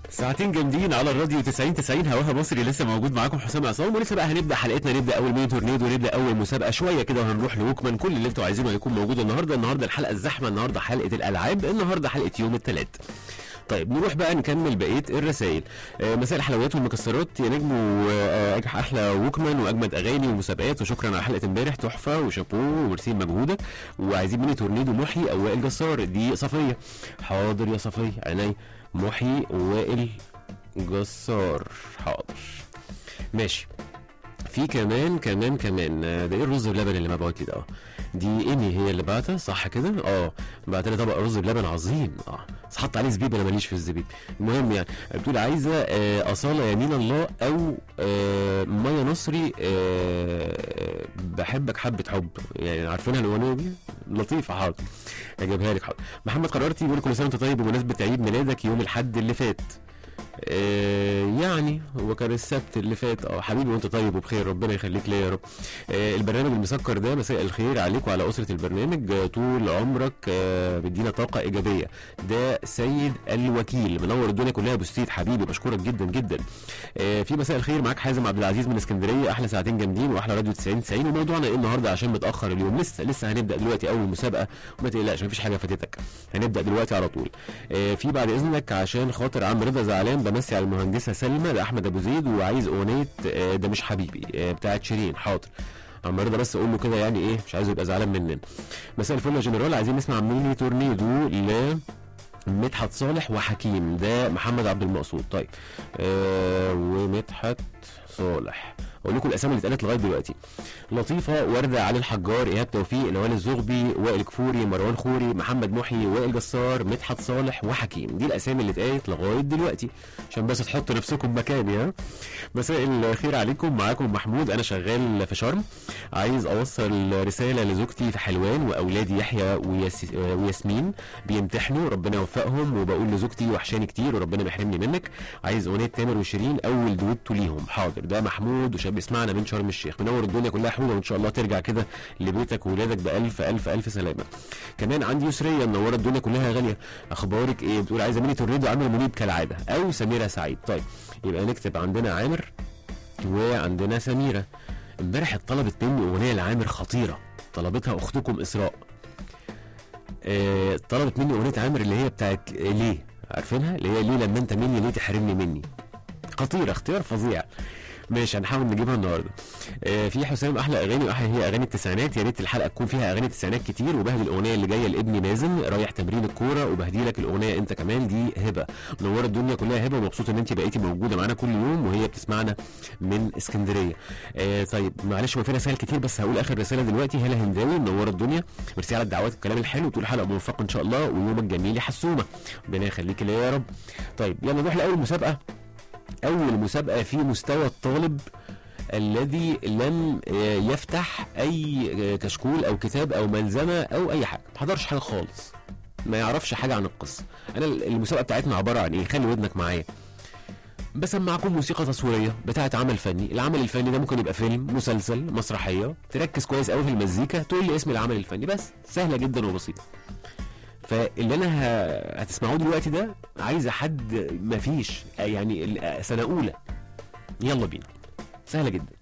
ساعتين جامدين على الراديو 90 90 هواها مصري لسه موجود معاكم حسام عصام ولسه بقى هنبدا حلقتنا نبدا اول ميني تورنيدو نبدا اول مسابقه شويه كده وهنروح لوكمان كل اللي انتوا عايزينه هيكون موجود النهارده النهارده الحلقه الزحمه النهارده حلقه الالعاب النهارده حلقه يوم الثلاث طيب نروح بقى نكمل بقيه الرسائل آه مساء الحلويات والمكسرات يا نجم واحلى ووكمان واجمد اغاني ومسابقات وشكرا على حلقه امبارح تحفه وشابوه وميرسي مجهودك وعايزين ميني تورنيدو محي او وائل جسار دي صفيه حاضر يا صفيه عيني محي وائل جسار حاضر ماشي في كمان كمان كمان آه، ده ايه الرز بلبن اللي مبعوت لي ده اه دي ايمي هي اللي بعتها صح كده اه بعت لي طبق رز بلبن عظيم اه بس حط عليه زبيب انا ماليش في الزبيب المهم يعني بتقول عايزه آه اصاله يمين الله او آه مايا نصري آه بحبك حبه حب يعني عارفينها الاغنيه دي لطيفه حاضر اجيبها لك حاضر محمد قررتي بيقول كل سنه وانت طيب بمناسبه عيد ميلادك يوم الاحد اللي فات آه، يعني هو كان السبت اللي فات اه حبيبي وانت طيب وبخير ربنا يخليك ليا يا رب آه، البرنامج المسكر ده مساء الخير عليك وعلى اسره البرنامج آه، طول عمرك آه، بيدينا طاقه ايجابيه ده سيد الوكيل منور الدنيا كلها بوستيت حبيبي بشكرك جدا جدا آه، في مساء الخير معاك حازم عبد العزيز من اسكندريه احلى ساعتين جامدين واحلى راديو 90 90 وموضوعنا ايه النهارده عشان متاخر اليوم لسه لسه هنبدا دلوقتي اول مسابقه وما تقلقش مفيش حاجه فاتتك هنبدا دلوقتي على طول آه، في بعد اذنك عشان خاطر عم رضا زعلان بمسي على المهندسه سلمى ده احمد ابو زيد وعايز اغنيه آه، ده مش حبيبي آه، بتاعت شيرين حاضر عم رضا بس اقول له كده يعني ايه مش عايزه يبقى زعلان مننا مساء الفل يا جنرال عايزين نسمع ميني تورنيدو ل مدحت صالح وحكيم ده محمد عبد المقصود طيب آه ومدحت صالح اقول لكم الاسامي اللي اتقالت لغايه دلوقتي لطيفه ورده علي الحجار ايهاب توفيق نوال الزغبي وائل كفوري مروان خوري محمد محي وائل جسار مدحت صالح وحكيم دي الاسامي اللي اتقالت لغايه دلوقتي عشان بس تحطوا نفسكم مكاني ها مساء الخير عليكم معاكم محمود انا شغال في شرم عايز اوصل رساله لزوجتي في حلوان واولادي يحيى ويس... وياسمين بيمتحنوا ربنا يوفقهم وبقول لزوجتي وحشاني كتير وربنا ما يحرمني منك عايز اغنيه تامر وشيرين اول دويتو ليهم حاضر ده محمود وشاب يسمعنا من شرم الشيخ منور الدنيا كلها حلوه وان شاء الله ترجع كده لبيتك وولادك بالف الف الف سلامه كمان عندي يسريه منوره الدنيا كلها يا غاليه اخبارك ايه بتقول عايزه ميني تورنيدو عامر منيب كالعاده او سميره سعيد طيب يبقى نكتب عندنا عامر وعندنا سميره امبارح اتطلبت مني اغنيه لعامر خطيره طلبتها اختكم اسراء آه، طلبت مني اغنيه عامر اللي هي بتاعت ليه عارفينها اللي هي ليه لما انت مني ليه تحرمني مني خطيره اختيار فظيع ماشي هنحاول نجيبها النهارده آه في حسام احلى اغاني واحلى هي اغاني التسعينات يا ريت الحلقه تكون فيها اغاني التسعينات كتير وبهدي الاغنيه اللي جايه لابني مازن رايح تمرين الكوره وبهدي لك الاغنيه انت كمان دي هبه منوره الدنيا كلها هبه ومبسوط ان انت بقيتي موجوده معانا كل يوم وهي بتسمعنا من اسكندريه آه طيب معلش هو في رسائل كتير بس هقول اخر رساله دلوقتي هلا هنداوي منوره الدنيا ميرسي على الدعوات والكلام الحلو تقول حلقه موفقه ان شاء الله ويومك جميل يا حسومه ربنا يخليك ليا يا رب طيب يلا نروح لاول مسابقه اول مسابقه في مستوى الطالب الذي لم آه، يفتح اي آه، كشكول او كتاب او ملزمه او اي حاجه ما حضرش حاجه خالص ما يعرفش حاجه عن القصه انا المسابقه بتاعتنا عباره عن ايه خلي ودنك معايا بسمعكم موسيقى تصويريه بتاعت عمل فني العمل الفني ده ممكن يبقى فيلم مسلسل مسرحيه تركز كويس قوي في المزيكا تقول لي اسم العمل الفني بس سهله جدا وبسيطه فاللي انا ه- هتسمعوه دلوقتي ده عايزه حد مفيش يعني ال- سنه اولى يلا بينا سهله جدا